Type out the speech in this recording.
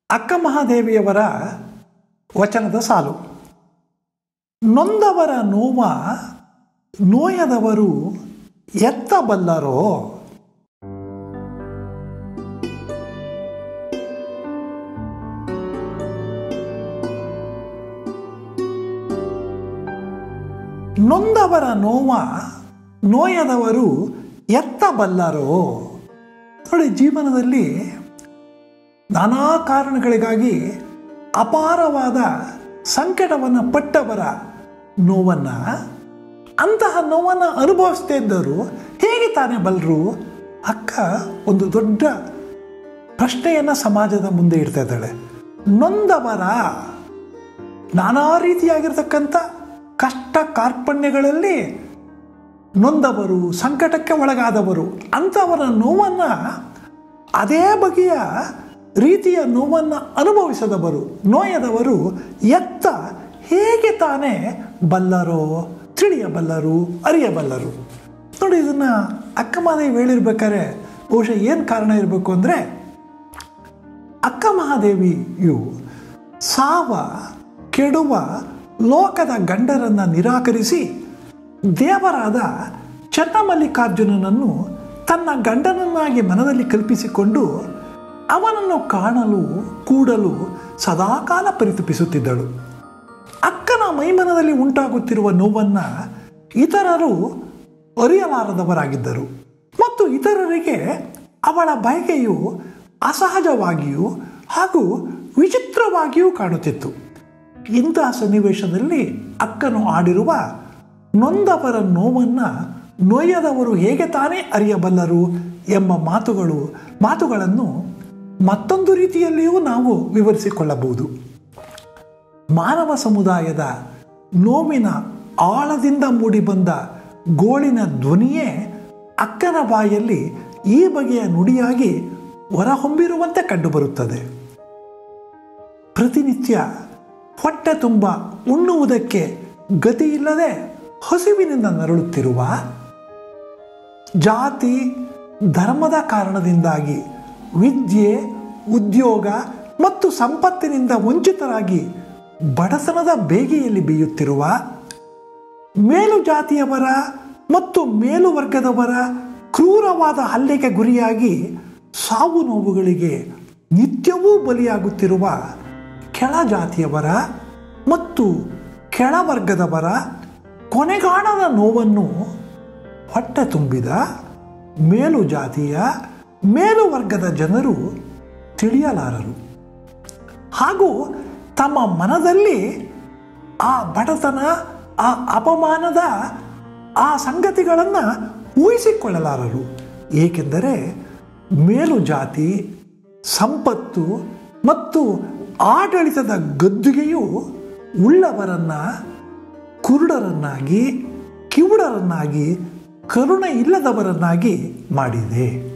ಅಕ್ಕ ಮಹಾದೇವಿಯವರ ವಚನದ ಸಾಲು ನೊಂದವರ ನೋವ ನೋಯದವರು ಎತ್ತಬಲ್ಲರೋ ನೊಂದವರ ನೋವ ನೋಯದವರು ಎತ್ತಬಲ್ಲರೋ ನೋಡಿ ಜೀವನದಲ್ಲಿ ನಾನಾ ಕಾರಣಗಳಿಗಾಗಿ ಅಪಾರವಾದ ಸಂಕಟವನ್ನು ಪಟ್ಟವರ ನೋವನ್ನು ಅಂತಹ ನೋವನ್ನು ಅನುಭವಿಸ್ತಾ ಇದ್ದರು ಹೇಗೆ ತಾನೇ ಬಲ್ಲರು ಅಕ್ಕ ಒಂದು ದೊಡ್ಡ ಪ್ರಶ್ನೆಯನ್ನು ಸಮಾಜದ ಮುಂದೆ ಇಡ್ತಾ ಇದ್ದಾಳೆ ನೊಂದವರ ನಾನಾ ರೀತಿಯಾಗಿರ್ತಕ್ಕಂಥ ಕಷ್ಟ ಕಾರ್ಪಣ್ಯಗಳಲ್ಲಿ ನೊಂದವರು ಸಂಕಟಕ್ಕೆ ಒಳಗಾದವರು ಅಂಥವರ ನೋವನ್ನು ಅದೇ ಬಗೆಯ ರೀತಿಯ ನೋವನ್ನು ಅನುಭವಿಸದವರು ನೋಯದವರು ಎತ್ತ ಹೇಗೆ ತಾನೇ ಬಲ್ಲರೋ ತಿಳಿಯಬಲ್ಲರು ಅರಿಯಬಲ್ಲರು ನೋಡಿ ಇದನ್ನು ಅಕ್ಕ ಮಹಾದೇವಿ ಹೇಳಿರ್ಬೇಕಾದ್ರೆ ಬಹುಶಃ ಏನು ಕಾರಣ ಇರಬೇಕು ಅಂದರೆ ಅಕ್ಕ ಮಹಾದೇವಿಯು ಸಾವ ಕೆಡುವ ಲೋಕದ ಗಂಡರನ್ನು ನಿರಾಕರಿಸಿ ದೇವರಾದ ಚನ್ನಮಲ್ಲಿಕಾರ್ಜುನನನ್ನು ತನ್ನ ಗಂಡನನ್ನಾಗಿ ಮನದಲ್ಲಿ ಕಲ್ಪಿಸಿಕೊಂಡು ಅವನನ್ನು ಕಾಣಲು ಕೂಡಲು ಸದಾಕಾಲ ಪರಿತಪಿಸುತ್ತಿದ್ದಳು ಅಕ್ಕನ ಮೈಮನದಲ್ಲಿ ಉಂಟಾಗುತ್ತಿರುವ ನೋವನ್ನು ಇತರರು ಅರಿಯಲಾರದವರಾಗಿದ್ದರು ಮತ್ತು ಇತರರಿಗೆ ಅವಳ ಬಯಕೆಯು ಅಸಹಜವಾಗಿಯೂ ಹಾಗೂ ವಿಚಿತ್ರವಾಗಿಯೂ ಕಾಣುತ್ತಿತ್ತು ಇಂತಹ ಸನ್ನಿವೇಶದಲ್ಲಿ ಅಕ್ಕನು ಆಡಿರುವ ನೊಂದವರ ನೋವನ್ನು ನೋಯದವರು ಹೇಗೆ ತಾನೇ ಅರಿಯಬಲ್ಲರು ಎಂಬ ಮಾತುಗಳು ಮಾತುಗಳನ್ನು ಮತ್ತೊಂದು ರೀತಿಯಲ್ಲಿಯೂ ನಾವು ವಿವರಿಸಿಕೊಳ್ಳಬಹುದು ಮಾನವ ಸಮುದಾಯದ ನೋವಿನ ಆಳದಿಂದ ಮೂಡಿಬಂದ ಗೋಳಿನ ಧ್ವನಿಯೇ ಅಕ್ಕನ ಬಾಯಲ್ಲಿ ಈ ಬಗೆಯ ನುಡಿಯಾಗಿ ಹೊರಹೊಮ್ಮಿರುವಂತೆ ಕಂಡುಬರುತ್ತದೆ ಪ್ರತಿನಿತ್ಯ ಹೊಟ್ಟೆ ತುಂಬ ಉಣ್ಣುವುದಕ್ಕೆ ಗತಿಯಿಲ್ಲದೆ ಹಸಿವಿನಿಂದ ನರಳುತ್ತಿರುವ ಜಾತಿ ಧರ್ಮದ ಕಾರಣದಿಂದಾಗಿ ವಿದ್ಯೆ ಉದ್ಯೋಗ ಮತ್ತು ಸಂಪತ್ತಿನಿಂದ ವಂಚಿತರಾಗಿ ಬಡತನದ ಬೇಗೆಯಲ್ಲಿ ಬೇಯುತ್ತಿರುವ ಮೇಲು ಜಾತಿಯವರ ಮತ್ತು ಮೇಲು ವರ್ಗದವರ ಕ್ರೂರವಾದ ಹಲ್ಲೆಗೆ ಗುರಿಯಾಗಿ ಸಾವು ನೋವುಗಳಿಗೆ ನಿತ್ಯವೂ ಬಲಿಯಾಗುತ್ತಿರುವ ಕೆಳ ಜಾತಿಯವರ ಮತ್ತು ಕೆಳವರ್ಗದವರ ಕೊನೆಗಾಣದ ನೋವನ್ನು ಹೊಟ್ಟೆ ತುಂಬಿದ ಮೇಲು ಜಾತಿಯ ಮೇಲು ವರ್ಗದ ಜನರು ತಿಳಿಯಲಾರರು ಹಾಗೂ ತಮ್ಮ ಮನದಲ್ಲಿ ಆ ಬಡತನ ಆ ಅಪಮಾನದ ಆ ಸಂಗತಿಗಳನ್ನು ಊಹಿಸಿಕೊಳ್ಳಲಾರರು ಏಕೆಂದರೆ ಮೇಲು ಜಾತಿ ಸಂಪತ್ತು ಮತ್ತು ಆಡಳಿತದ ಗದ್ದುಗೆಯು ಉಳ್ಳವರನ್ನು ಕುರುಡರನ್ನಾಗಿ ಕಿವುಡರನ್ನಾಗಿ ಕರುಣೆ ಇಲ್ಲದವರನ್ನಾಗಿ ಮಾಡಿದೆ